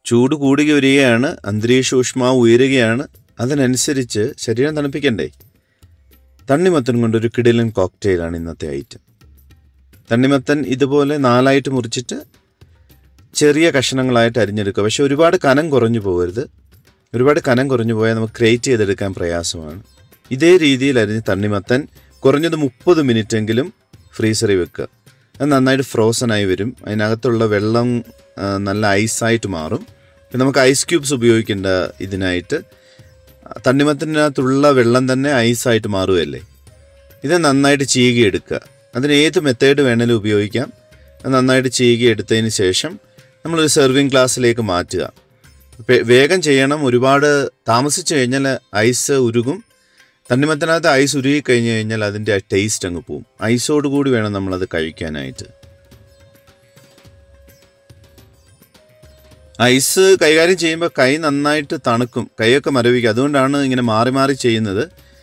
ചൂട് കൂടി വരികയാണ് അന്തരീക്ഷ ഊഷ്മാവ് ഉയരുകയാണ് അതിനനുസരിച്ച് ശരീരം തണുപ്പിക്കണ്ടേ തണ്ണിമത്തൻ കൊണ്ടൊരു കിടിലൻ കോക്ടെയിലാണ് ഇന്നത്തെ ഐറ്റം തണ്ണിമത്തൻ ഇതുപോലെ നാലായിട്ട് മുറിച്ചിട്ട് ചെറിയ കഷണങ്ങളായിട്ട് അരിഞ്ഞെടുക്കുക പക്ഷെ ഒരുപാട് കനം കുറഞ്ഞു പോകരുത് ഒരുപാട് കനം കുറഞ്ഞു പോയാൽ നമുക്ക് ക്രിയേറ്റ് ചെയ്തെടുക്കാൻ പ്രയാസമാണ് ഇതേ രീതിയിൽ അരിഞ്ഞ് തണ്ണിമത്തൻ കുറഞ്ഞത് മുപ്പത് എങ്കിലും ഫ്രീസറിൽ വെക്കുക അത് നന്നായിട്ട് ഫ്രോസൺ ആയി വരും അതിനകത്തുള്ള വെള്ളം ആ, നല്ല ഐസായിട്ട് മാറും പിന്നെ നമുക്ക് ഐസ് ക്യൂബ്സ് ഉപയോഗിക്കേണ്ട ഇതിനായിട്ട് തണ്ണിമത്തനകത്തുള്ള വെള്ളം തന്നെ ഐസായിട്ട് മാറുകയല്ലേ ഇത് നന്നായിട്ട് ചീകി എടുക്കുക അതിന് ഏത് മെത്തേഡ് വേണേലും ഉപയോഗിക്കാം അത് നന്നായിട്ട് ചീകി എടുത്തതിന് ശേഷം നമ്മളൊരു സെർവിങ് ഗ്ലാസ്സിലേക്ക് മാറ്റുക വേ- വേഗം ചെയ്യണം ഒരുപാട് താമസിച്ച് കഴിഞ്ഞാൽ ഐസ് ഉരുകും തണ്ണിമത്തനകത്ത് ഐസ് ഉരുകി കഴിഞ്ഞ് കഴിഞ്ഞാൽ അതിൻ്റെ ആ ടേസ്റ്റ് അങ്ങ് പോവും ഐസോട് കൂടി വേണം നമ്മളത് കഴിക്കാനായിട്ട് ഐസ് കൈകാര്യം ചെയ്യുമ്പോൾ കൈ നന്നായിട്ട് തണുക്കും കൈയൊക്കെ മരവിക്കും അതുകൊണ്ടാണ് ഇങ്ങനെ മാറി മാറി ചെയ്യുന്നത്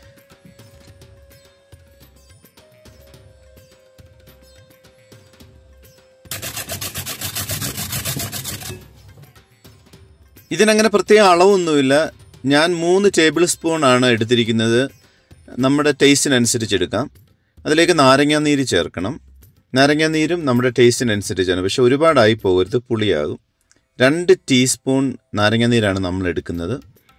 ഇതിനങ്ങനെ പ്രത്യേക അളവൊന്നുമില്ല ഞാൻ മൂന്ന് ടേബിൾ സ്പൂൺ ആണ് എടുത്തിരിക്കുന്നത് നമ്മുടെ ടേസ്റ്റിനനുസരിച്ച് എടുക്കാം അതിലേക്ക് നാരങ്ങാ നീര് ചേർക്കണം നാരങ്ങാ നീരും നമ്മുടെ ടേസ്റ്റിനനുസരിച്ചാണ് പക്ഷെ ഒരുപാടായി പോകരുത് പുളിയാകും രണ്ട് ടീസ്പൂൺ നാരങ്ങാ നീരാണ് നമ്മൾ എടുക്കുന്നത്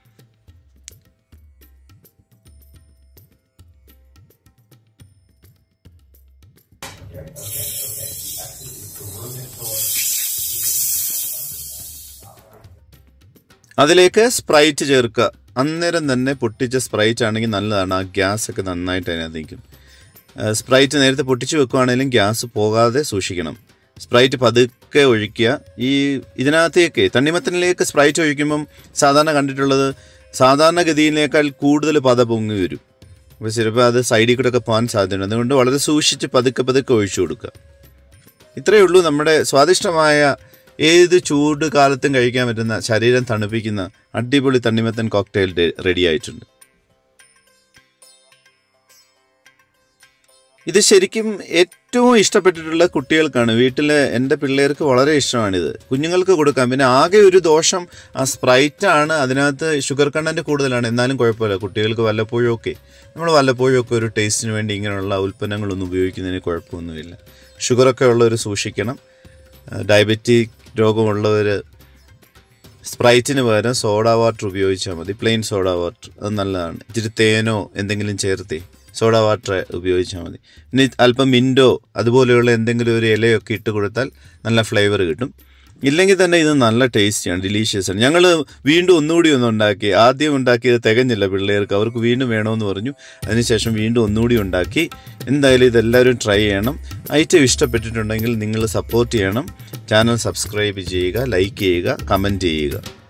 അതിലേക്ക് സ്പ്രൈറ്റ് ചേർക്കുക അന്നേരം തന്നെ പൊട്ടിച്ച സ്പ്രൈറ്റ് ആണെങ്കിൽ നല്ലതാണ് ആ ഗ്യാസ് ഒക്കെ നന്നായിട്ട് അതിനകത്ത് നിൽക്കും ആ, സ്പ്രൈറ്റ് നേരത്തെ പൊട്ടിച്ച് വെക്കുകയാണെങ്കിലും ഗ്യാസ് പോകാതെ സൂക്ഷിക്കണം സ്പ്രൈറ്റ് പതുക്കെ ഒഴിക്കുക ഈ ഇതിനകത്തേക്ക് തണ്ണിമത്തനിലേക്ക് സ്പ്രൈറ്റ് ഒഴിക്കുമ്പം സാധാരണ കണ്ടിട്ടുള്ളത് സാധാരണഗതിയിലേക്കാൾ കൂടുതൽ പത പൊങ്ങി വരും അപ്പോൾ ചിലപ്പോൾ അത് സൈഡിൽ കൂടെ ഒക്കെ പോകാൻ സാധ്യതയുണ്ട് അതുകൊണ്ട് വളരെ സൂക്ഷിച്ച് പതുക്കെ പതുക്കെ ഒഴിച്ചു കൊടുക്കുക ഇത്രയേ ഉള്ളൂ നമ്മുടെ സ്വാദിഷ്ടമായ ഏത് ചൂട് കാലത്തും കഴിക്കാൻ പറ്റുന്ന ശരീരം തണുപ്പിക്കുന്ന അടിപൊളി തണ്ണിമത്തൻ കോക്ടെയിൽ റെഡി ആയിട്ടുണ്ട് ഇത് ശരിക്കും ഏറ്റവും ഇഷ്ടപ്പെട്ടിട്ടുള്ള കുട്ടികൾക്കാണ് വീട്ടിലെ എൻ്റെ പിള്ളേർക്ക് വളരെ ഇഷ്ടമാണിത് കുഞ്ഞുങ്ങൾക്ക് കൊടുക്കാം പിന്നെ ആകെ ഒരു ദോഷം ആ സ്പ്രൈറ്റ് ആണ് അതിനകത്ത് ഷുഗർ കണ്ടൻറ്റ് കൂടുതലാണ് എന്നാലും കുഴപ്പമില്ല കുട്ടികൾക്ക് വല്ലപ്പോഴും ഒക്കെ നമ്മൾ വല്ലപ്പോഴും ഒക്കെ ഒരു ടേസ്റ്റിന് വേണ്ടി ഇങ്ങനെയുള്ള ഉൽപ്പന്നങ്ങളൊന്നും ഉപയോഗിക്കുന്നതിന് കുഴപ്പമൊന്നുമില്ല ഷുഗറൊക്കെ ഉള്ളവർ സൂക്ഷിക്കണം ഡയബറ്റിക് രോഗമുള്ളവർ സ്പ്രൈറ്റിന് പകരം സോഡ വാട്ടർ ഉപയോഗിച്ചാൽ മതി പ്ലെയിൻ സോഡ വാട്ടർ അത് നല്ലതാണ് ഇച്ചിരി തേനോ എന്തെങ്കിലും ചേർത്തേ സോഡ വാട്ടർ ഉപയോഗിച്ചാൽ മതി ഇനി അല്പം മിൻറ്റോ അതുപോലെയുള്ള എന്തെങ്കിലും ഒരു ഇലയൊക്കെ ഇട്ട് കൊടുത്താൽ നല്ല ഫ്ലേവർ കിട്ടും ഇല്ലെങ്കിൽ തന്നെ ഇത് നല്ല ടേസ്റ്റിയാണ് ഡിലീഷ്യസ് ആണ് ഞങ്ങൾ വീണ്ടും ഒന്നുകൂടി ഒന്ന് ഉണ്ടാക്കി ആദ്യം ഉണ്ടാക്കിയത് തികഞ്ഞില്ല പിള്ളേർക്ക് അവർക്ക് വീണ്ടും വേണമെന്ന് പറഞ്ഞു അതിനുശേഷം വീണ്ടും ഒന്നുകൂടി ഉണ്ടാക്കി എന്തായാലും ഇതെല്ലാവരും ട്രൈ ചെയ്യണം ഐറ്റം ഇഷ്ടപ്പെട്ടിട്ടുണ്ടെങ്കിൽ നിങ്ങൾ സപ്പോർട്ട് ചെയ്യണം ചാനൽ സബ്സ്ക്രൈബ് ചെയ്യുക ലൈക്ക് ചെയ്യുക കമൻറ്റ് ചെയ്യുക